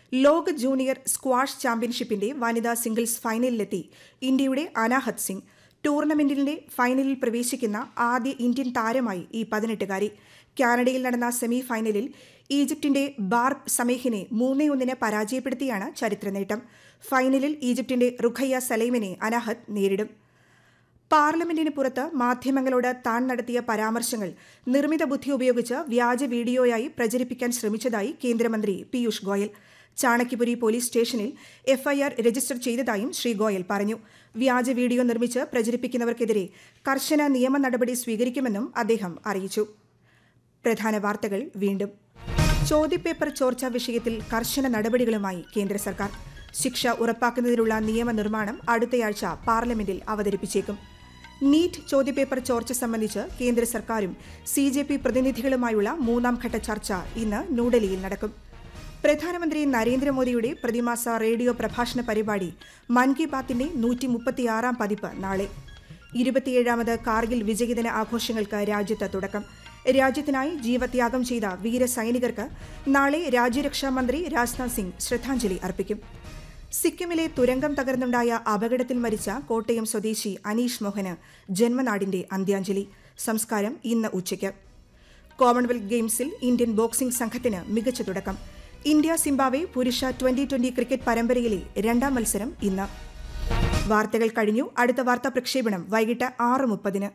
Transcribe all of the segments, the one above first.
ലോക junior squash ചാമ്പ്യൻഷിപ്പിന്റെ വനിതാ സിംഗിൾസ് ഫൈനലിലെത്തി ഇന്ത്യയുടെ അനാഹത് സിംഗ് ടൂർണമെന്റിന്റെ ഫൈനലിൽ പ്രവേശിക്കുന്ന ആദ്യ ഇന്ത്യൻ താരമായി ഈ പതിനെട്ടുകാരി കാനഡയിൽ നടന്ന സെമി ഫൈനലിൽ ഈജിപ്തിന്റെ ബാർബ് സമേഹിനെ മൂന്നേ ഒന്നിന് പരാജയപ്പെടുത്തിയാണ് ചരിത്ര നേട്ടം ഫൈനലിൽ ഈജിപ്തിന്റെ റുഖയ്യ സലൈമിനെ അനാഹത് നേരിടും പാർലമെന്റിന് പുറത്ത് മാധ്യമങ്ങളോട് താൻ നടത്തിയ പരാമർശങ്ങൾ നിർമ്മിത ബുദ്ധി ഉപയോഗിച്ച് വ്യാജ വീഡിയോയായി പ്രചരിപ്പിക്കാൻ ശ്രമിച്ചതായി കേന്ദ്രമന്ത്രി പീയൂഷ് ഗോയൽ ചാണക്യപുരി പോലീസ് സ്റ്റേഷനിൽ എഫ്ഐആർ രജിസ്റ്റർ ചെയ്തതായും ശ്രീ ഗോയൽ പറഞ്ഞു വ്യാജ വീഡിയോ നിർമ്മിച്ച് പ്രചരിപ്പിക്കുന്നവർക്കെതിരെ കർശന നിയമ നടപടി സ്വീകരിക്കുമെന്നും അദ്ദേഹം അറിയിച്ചു പ്രധാന വാർത്തകൾ വീണ്ടും ചോദ്യപേപ്പർ ചോർച്ചാ വിഷയത്തിൽ കർശന നടപടികളുമായി കേന്ദ്ര സർക്കാർ ശിക്ഷ ഉറപ്പാക്കുന്നതിനുള്ള നിയമനിർമ്മാണം അടുത്തയാഴ്ച പാർലമെന്റിൽ അവതരിപ്പിച്ചേക്കും നീറ്റ് ചോദ്യപേപ്പർ ചോർച്ച സംബന്ധിച്ച് കേന്ദ്ര സർക്കാരും സി ജെ പി പ്രതിനിധികളുമായുള്ള മൂന്നാം ഘട്ട ചർച്ച ഇന്ന് ന്യൂഡൽഹിയിൽ നടക്കും പ്രധാനമന്ത്രി നരേന്ദ്രമോദിയുടെ പ്രതിമാസ റേഡിയോ പ്രഭാഷണ പരിപാടി മൻ കി ബാത്തിന്റെ നൂറ്റി മുപ്പത്തിയാറാം പതിപ്പ് നാളെ ഇരുപത്തിയേഴാമത് കാർഗിൽ വിജയദിന ആഘോഷങ്ങൾക്ക് രാജ്യത്ത് തുടക്കം രാജ്യത്തിനായി ജീവത്യാഗം ചെയ്ത വീരസൈനികർക്ക് നാളെ രാജ്യരക്ഷാ മന്ത്രി രാജ്നാഥ് സിംഗ് ശ്രദ്ധാഞ്ജലി അർപ്പിക്കും സിക്കിമിലെ തുരങ്കം തകർന്നുണ്ടായ അപകടത്തിൽ മരിച്ച കോട്ടയം സ്വദേശി അനീഷ് മോഹന് ജന്മനാടിന്റെ അന്ത്യാഞ്ജലി സംസ്കാരം ഇന്ന് ഉച്ചയ്ക്ക് കോമൺവെൽത്ത് ഗെയിംസിൽ ഇന്ത്യൻ ബോക്സിംഗ് സംഘത്തിന് മികച്ച തുടക്കം ഇന്ത്യ സിംബാവെ പുരുഷ ട്വന്റി ട്വന്റി ക്രിക്കറ്റ് പരമ്പരയിലെ രണ്ടാം മത്സരം ഇന്ന് വാർത്തകൾ കഴിഞ്ഞു അടുത്ത വാർത്താ പ്രക്ഷേപണം വൈകിട്ട് ആറ് മുപ്പതിന്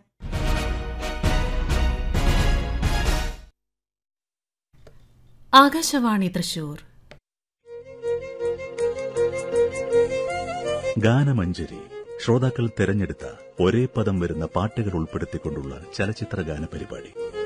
ആകാശവാണി തൃശൂർ ഗാനമഞ്ജരി ശ്രോതാക്കൾ തെരഞ്ഞെടുത്ത ഒരേ പദം വരുന്ന പാട്ടുകൾ ഉൾപ്പെടുത്തിക്കൊണ്ടുള്ള ചലച്ചിത്ര ഗാന പരിപാടി